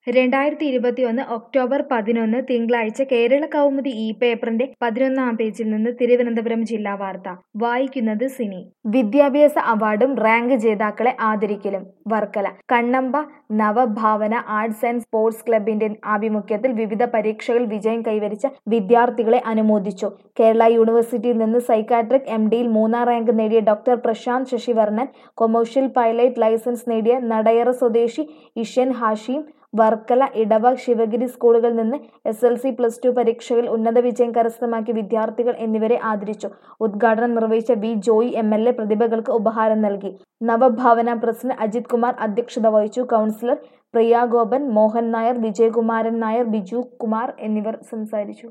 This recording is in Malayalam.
രണ്ടായിരത്തി ഇരുപത്തിയൊന്ന് ഒക്ടോബർ പതിനൊന്ന് തിങ്കളാഴ്ച കേരള കൗമുദി ഈ പേപ്പറിന്റെ പതിനൊന്നാം പേജിൽ നിന്ന് തിരുവനന്തപുരം ജില്ലാ വാർത്ത വായിക്കുന്നത് സിനി വിദ്യാഭ്യാസ അവാർഡും റാങ്ക് ജേതാക്കളെ ആദരിക്കലും Varkala Kannamba Navabhavana arts and sports ക്ലബിന്റെ ആഭിമുഖ്യത്തിൽ വിവിധ പരീക്ഷകളിൽ വിജയം കൈവരിച്ച വിദ്യാർത്ഥികളെ അനുമോദിച്ചു കേരള യൂണിവേഴ്സിറ്റിയിൽ നിന്ന് സൈക്കാട്രിക് എം ഡിയിൽ മൂന്നാം റാങ്ക് നേടിയ doctor Prashanth Sasivarnan commercial pilot licence നേടിയ നടയറ സ്വദേശി ഇഷൻ ഹാഷിം വർക്കല ഇടവ ശിവഗിരി സ്കൂളുകളിൽ നിന്ന് S L C plus two പരീക്ഷകളിൽ ഉന്നത വിജയം കരസ്ഥമാക്കിയ വിദ്യാർത്ഥികൾ എന്നിവരെ ആദരിച്ചു ഉദ്ഘാടനം നിർവഹിച്ച V Joy M L A പ്രതിഭകൾക്ക് ഉപഹാരം നൽകി നവഭാവന പ്രസിഡന്റ് അജിത് കുമാർ അധ്യക്ഷത വഹിച്ചു കൗൺസിലർ പ്രിയ ഗോപൻ മോഹൻ നായർ വിജയകുമാരൻ നായർ ബിജു കുമാർ എന്നിവർ സംസാരിച്ചു